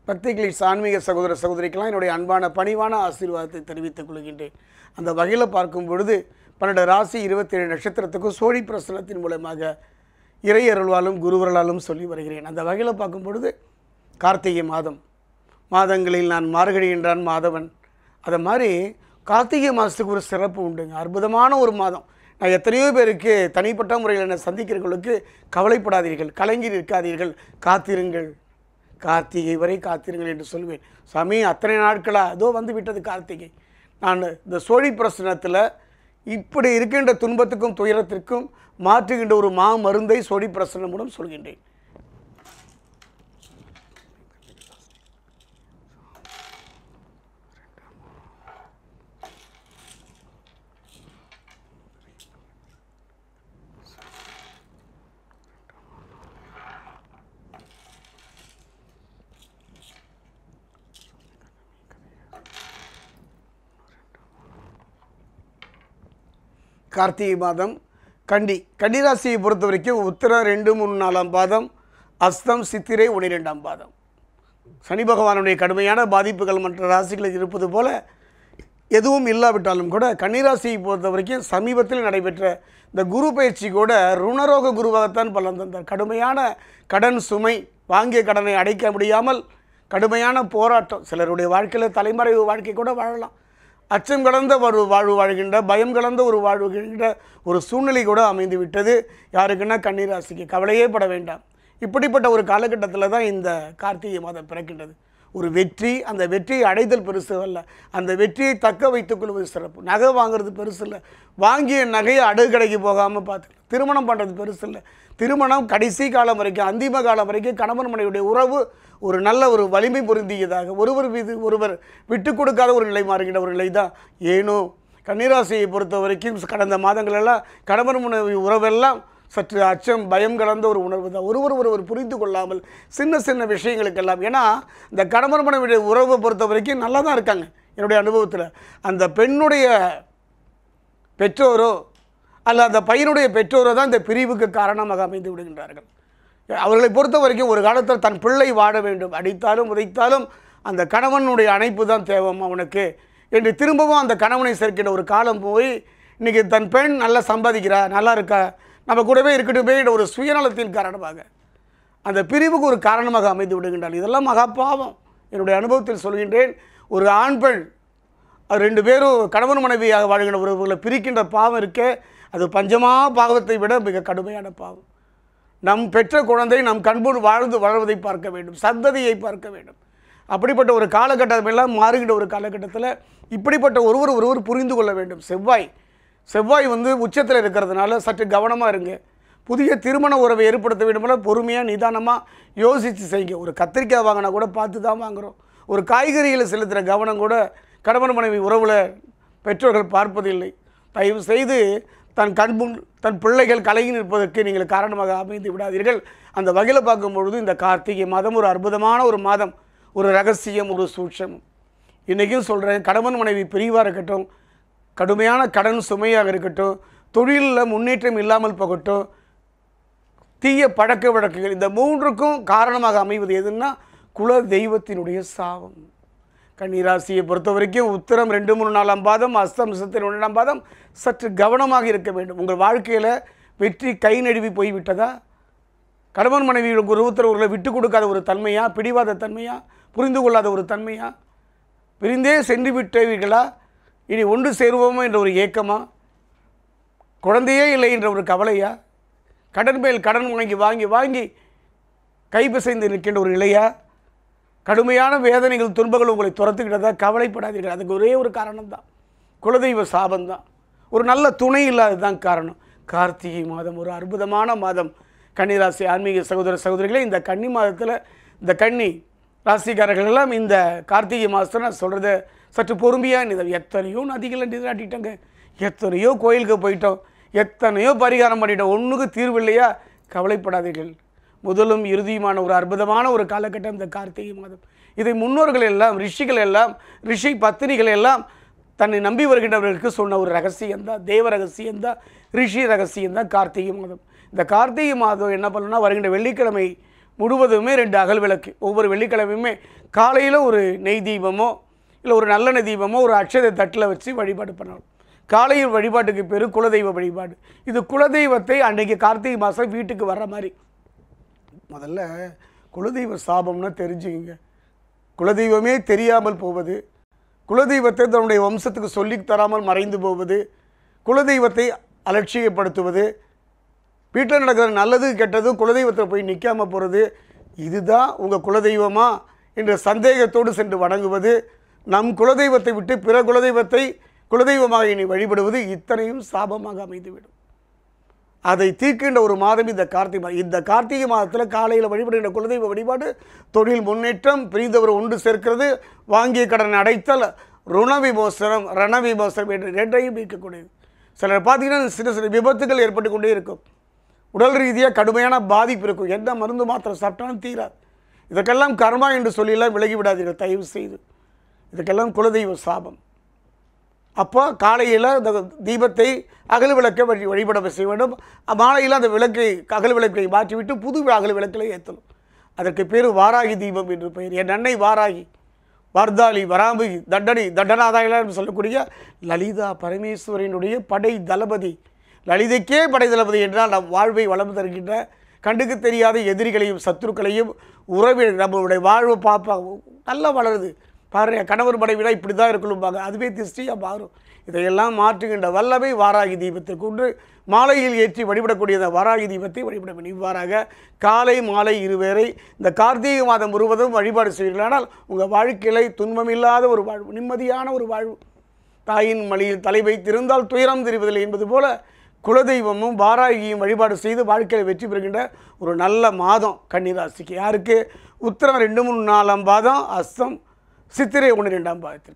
பக்தி கிளீட்ஸ் ஆன்மீக சகோதர சகோதரிக்கெல்லாம் என்னுடைய அன்பான பணிவான ஆசீர்வாதத்தை தெரிவித்துக் கொள்கின்றேன் அந்த வகையில் பார்க்கும் பொழுது பன்னெண்டு ராசி இருபத்தேழு நட்சத்திரத்துக்கும் சோழி பிரசனத்தின் மூலமாக இறை அருள்வாலும் குருவர்களாலும் சொல்லி வருகிறேன் அந்த வகையில் பார்க்கும் பொழுது கார்த்திகை மாதம் மாதங்களில் நான் மார்கழி என்றான் மாதவன் அதை மாதிரி கார்த்திகை மாதத்துக்கு ஒரு சிறப்பு உண்டுங்க அற்புதமான ஒரு மாதம் நான் எத்தனையோ பேருக்கு தனிப்பட்ட முறையில் என்னை சந்திக்கிறவர்களுக்கு கவலைப்படாதீர்கள் கலங்கி நிற்காதீர்கள் காத்திருங்கள் கார்த்திகை வரை காத்திருங்கள் என்று சொல்வேன் சாமி அத்தனை நாட்களாக அதோ வந்து விட்டது கார்த்திகை நான் இந்த சோழி பிரசனத்தில் இப்படி இருக்கின்ற துன்பத்துக்கும் துயரத்திற்கும் மாற்றுகின்ற ஒரு மா மருந்தை சோழி பிரசனம் மூலம் சொல்கின்றேன் கார்த்திகை மாதம் கண்டி கன்னி ராசியை பொறுத்த வரைக்கும் உத்திரம் ரெண்டு மூணு நாலாம் பாதம் அஸ்தம் சித்திரை ஒனிரெண்டாம் பாதம் சனி பகவானுடைய கடுமையான பாதிப்புகள் மற்ற ராசிகளில் இருப்பது போல எதுவும் இல்லாவிட்டாலும் கூட கன்னிராசியை பொறுத்த வரைக்கும் சமீபத்தில் நடைபெற்ற இந்த குரு பயிற்சி கூட ருணரோக குருவாகத்தான் பலன் தந்தார் கடுமையான கடன் சுமை வாங்கிய கடனை அடைக்க முடியாமல் கடுமையான போராட்டம் சிலருடைய வாழ்க்கையில் தலைமறைவு வாழ்க்கை கூட வாழலாம் அச்சம் கலந்த ஒரு வாழ்வு வாழ்கின்ற பயம் கலந்த ஒரு வாழ்வுகின்ற ஒரு சூழ்நிலை கூட அமைந்து விட்டது யாருக்குன்னா கன்னிராசிக்கு கவலையே பட வேண்டாம் இப்படிப்பட்ட ஒரு காலகட்டத்தில் தான் இந்த கார்த்திகை மாதம் பிறக்கின்றது ஒரு வெற்றி அந்த வெற்றியை அடைதல் பெருசு அல்ல அந்த வெற்றியை தக்க வைத்துக் கொள்வது சிறப்பு நகை வாங்குறது பெருசு இல்லை வாங்கிய நகையை அடுக்கடைக்கு போகாமல் பார்த்துக்கலாம் திருமணம் பண்ணுறது பெருசு இல்லை திருமணம் கடைசி காலம் வரைக்கும் அந்திம காலம் வரைக்கும் கணவன் மனைவியுடைய உறவு ஒரு நல்ல ஒரு வலிமை பொருந்தியதாக ஒருவர் மீது ஒருவர் விட்டு கொடுக்காத ஒரு நிலை மாறுகின்ற ஒரு நிலை தான் ஏனோ கன்னிராசியை பொறுத்த வரைக்கும் கடந்த மாதங்களெல்லாம் கணவன் மனைவி உறவெல்லாம் சற்று அச்சம் பயம் கலந்த ஒரு உணர்வு தான் ஒருவர் ஒருவர் புரிந்து கொள்ளாமல் சின்ன சின்ன விஷயங்களுக்கெல்லாம் ஏன்னா இந்த கணவன் மனைவியுடைய உறவை பொறுத்த வரைக்கும் நல்லா தான் இருக்காங்க என்னுடைய அனுபவத்தில் அந்த பெண்ணுடைய பெற்றோரோ அல்ல அந்த பையனுடைய பெற்றோரோ தான் இந்த பிரிவுக்கு காரணமாக அமைந்து விடுகின்றார்கள் அவர்களை பொறுத்த வரைக்கும் ஒரு காலத்தில் தன் பிள்ளை வாழ வேண்டும் அடித்தாலும் உதைத்தாலும் அந்த கணவனுடைய அணைப்பு தான் தேவம் அவனுக்கு என்று திரும்பவும் அந்த கணவனை சேர்க்கின்ற ஒரு காலம் போய் இன்றைக்கி தன் பெண் நல்லா சம்பாதிக்கிறா நல்லா இருக்கா நம்ம கூடவே இருக்கட்டுமே என்ற ஒரு சுயநலத்தின் காரணமாக அந்த பிரிவுக்கு ஒரு காரணமாக அமைந்து விடுகின்றார் இதெல்லாம் மகா பாவம் என்னுடைய அனுபவத்தில் சொல்கின்றேன் ஒரு ஆண் பெண் அது ரெண்டு பேரும் கணவன் மனைவியாக வாழ்கின்ற உறவுகளை பிரிக்கின்ற பாவம் இருக்கே அது பஞ்சமா பாவத்தை விட மிக கடுமையான பாவம் நம் பெற்ற குழந்தை நம் கண்புள் வாழ்ந்து வளர்வதை பார்க்க வேண்டும் சந்ததியை பார்க்க வேண்டும் அப்படிப்பட்ட ஒரு காலகட்டம் எல்லாம் மாறுகின்ற ஒரு காலகட்டத்தில் இப்படிப்பட்ட ஒருவர் ஒருவர் புரிந்து கொள்ள வேண்டும் செவ்வாய் செவ்வாய் வந்து உச்சத்தில் இருக்கிறதுனால சற்று கவனமாக இருங்க புதிய திருமண உறவை ஏற்படுத்த வேண்டுமென பொறுமையாக நிதானமாக யோசித்து செய்யுங்க ஒரு கத்திரிக்காய் வாங்கினா கூட பார்த்து தான் வாங்குகிறோம் ஒரு காய்கறிகளை செலுத்துகிற கவனம் கூட கணவன் மனைவி உறவில் பெற்றோர்கள் பார்ப்பதில்லை தயவு செய்து தன் கண்முன் தன் பிள்ளைகள் கலங்கி நிற்பதற்கு நீங்கள் காரணமாக அமைந்து விடாதீர்கள் அந்த வகையில் பார்க்கும்பொழுது இந்த கார்த்திகை மாதம் ஒரு அற்புதமான ஒரு மாதம் ஒரு ரகசியம் ஒரு சூட்சம் இன்றைக்கும் சொல்கிறேன் கணவன் மனைவி பிரிவாக இருக்கட்டும் கடுமையான கடன் சுமையாக இருக்கட்டும் தொழிலில் முன்னேற்றம் இல்லாமல் போகட்டும் தீய பழக்க வழக்குகள் இந்த மூன்றுக்கும் காரணமாக அமைவது எதுன்னா குல தெய்வத்தினுடைய சாபம் கன்னிராசியை பொறுத்த வரைக்கும் உத்திரம் ரெண்டு மூணு நாலாம் பாதம் அஸ்தம் சித்திரை ஒன்றாம் பாதம் சற்று கவனமாக இருக்க வேண்டும் உங்கள் வாழ்க்கையில் வெற்றி கை நழுவி போய்விட்டதா கணவன் மனைவிகளுக்கு ஒரு உத்தரவுகளை விட்டு கொடுக்காத ஒரு தன்மையா பிடிவாத தன்மையா புரிந்து கொள்ளாத ஒரு தன்மையா பிரிந்தே சென்று விட்டவர்களா இனி ஒன்று சேருவோமோ என்ற ஒரு ஏக்கமா குழந்தையே இல்லை என்ற ஒரு கவலையா கடன் மேல் கடன் வாங்கி வாங்கி வாங்கி கைபிசைந்து நிற்கின்ற ஒரு நிலையா கடுமையான வேதனைகள் துன்பங்கள் உங்களை துரத்துக்கிட்டதா கவலைப்படாதீர்கள் அதுக்கு ஒரே ஒரு காரணம் தான் குலதெய்வ சாபம்தான் ஒரு நல்ல துணை இல்லாதது தான் காரணம் கார்த்திகை மாதம் ஒரு அற்புதமான மாதம் கன்னிராசி ஆன்மீக சகோதர சகோதரிகளே இந்த கன்னி மாதத்தில் இந்த கன்னி ராசிக்காரர்கள் எல்லாம் இந்த கார்த்திகை மாதத்தில் நான் சொல்கிறத சற்று பொறுமையாக இந்த எத்தனையோ நதிகளை நீராட்டிட்டோங்க எத்தனையோ கோயிலுக்கு போயிட்டோம் எத்தனையோ பரிகாரம் பண்ணிட்டோம் ஒன்றுக்கு தீர்வு இல்லையா கவலைப்படாதீர்கள் முதலும் இறுதியுமான ஒரு அற்புதமான ஒரு காலகட்டம் இந்த கார்த்திகை மாதம் இதை முன்னோர்கள் எல்லாம் ரிஷிகள் எல்லாம் ரிஷி பத்தினிகள் எல்லாம் தன்னை நம்பி வருகின்றவர்களுக்கு சொன்ன ஒரு ரகசியம்தான் தேவ ரகசியம்தான் ரிஷி ரகசியம்தான் கார்த்திகை மாதம் இந்த கார்த்திகை மாதம் என்ன பண்ணணும்னா வருகின்ற வெள்ளிக்கிழமை முழுவதுமே ரெண்டு அகல் விளக்கு ஒவ்வொரு வெள்ளிக்கிழமையுமே காலையில் ஒரு நெய் தீபமோ இல்லை ஒரு நல்லெண்ணெய் தீபமோ ஒரு அட்சதை தட்டில் வச்சு வழிபாடு பண்ணணும் காலையில் வழிபாட்டுக்கு பேர் குலதெய்வ வழிபாடு இது குலதெய்வத்தை அன்றைக்கி கார்த்திகை மாதம் வீட்டுக்கு வர்ற மாதிரி முதல்ல குலதெய்வ சாபம்னா தெரிஞ்சுக்கிங்க குலதெய்வமே தெரியாமல் போவது குலதெய்வத்தை தன்னுடைய வம்சத்துக்கு சொல்லித் தராமல் மறைந்து போவது குலதெய்வத்தை அலட்சியப்படுத்துவது வீட்டில் நடக்கிற நல்லது கெட்டதும் குலதெய்வத்தில் போய் நிற்காம போகிறது இதுதான் உங்கள் குலதெய்வமா என்ற சந்தேகத்தோடு சென்று வணங்குவது நம் குலதெய்வத்தை விட்டு பிற குலதெய்வத்தை குலதெய்வமாக இனி வழிபடுவது இத்தனையும் சாபமாக அமைந்துவிடும் அதை தீர்க்கின்ற ஒரு மாதம் இந்த கார்த்திகை மாதம் இந்த கார்த்திகை மாதத்தில் காலையில் வழிபடுகின்ற குலதெய்வ வழிபாடு தொழில் முன்னேற்றம் பிரிந்தவர் ஒன்று சேர்க்கிறது வாங்கிய கடன் அடைத்தல் ருண விமோசனம் ரண விமோசனம் என்று ரெண்டையும் நீக்கக்கூடியது சிலர் பார்த்தீங்கன்னா சின்ன சின்ன விபத்துகள் ஏற்பட்டு கொண்டே இருக்கும் உடல் ரீதியாக கடுமையான பாதிப்பு இருக்கும் எந்த மருந்து மாத்திரை சாப்பிட்டாலும் தீராது இதற்கெல்லாம் கர்மா என்று சொல்லியெல்லாம் விலகி விடாதீர்கள் தயவு செய்து இதுக்கெல்லாம் குலதெய்வ சாபம் அப்போ காலையில் அந்த தீபத்தை அகல் விளக்கை வழி வழிபட செய்ய வேண்டும் மாலையில் அந்த விளக்கை அகல் விளக்கை மாற்றிவிட்டு புது அகல் விளக்கில் ஏற்றணும் அதற்கு பேர் வாராகி தீபம் என்று பெயர் என் அன்னை வாராகி வர்தாளி வராம்பி தண்டனி தண்டனாதாயிலாம் என்று சொல்லக்கூடிய லலிதா பரமேஸ்வரனுடைய படை தளபதி லலிதைக்கே படை தளபதி என்றால் நம் வாழ்வை வளம் தருகின்ற கண்டுக்கு தெரியாத எதிரிகளையும் சத்துருக்களையும் உறவினர் நம்மளுடைய வாழ்வு பாப்பா நல்லா வளருது பாருங்க கணவர் படை விட இப்படி தான் இருக்கணும்பாங்க அதுவே திருஷ்டியாக மாறும் இதையெல்லாம் மாற்றுகின்ற வல்லமை வாராகி தீபத்திற்கு ஒன்று மாலையில் ஏற்றி வழிபடக்கூடிய இந்த வாராகி தீபத்தை வழிபட வேண்டும் இவ்வாறாக காலை மாலை இருவேரை இந்த கார்த்திகை மாதம் முழுவதும் வழிபாடு செய்வீர்களானால் உங்கள் வாழ்க்கையில துன்பமில்லாத ஒரு வாழ்வு நிம்மதியான ஒரு வாழ்வு தாயின் மடியில் தலை வைத்திருந்தால் துயரம் தெரிவதில்லை என்பது போல குலதெய்வமும் வாராகியும் வழிபாடு செய்து வாழ்க்கையில் வெற்றி பெறுகின்ற ஒரு நல்ல மாதம் கன்னிராசிக்கு யாருக்கு உத்திரம் ரெண்டு மூணு நாலாம் பாதம் அஸ்தம் சித்திரை ஒன்று ரெண்டாம் பாதத்தில்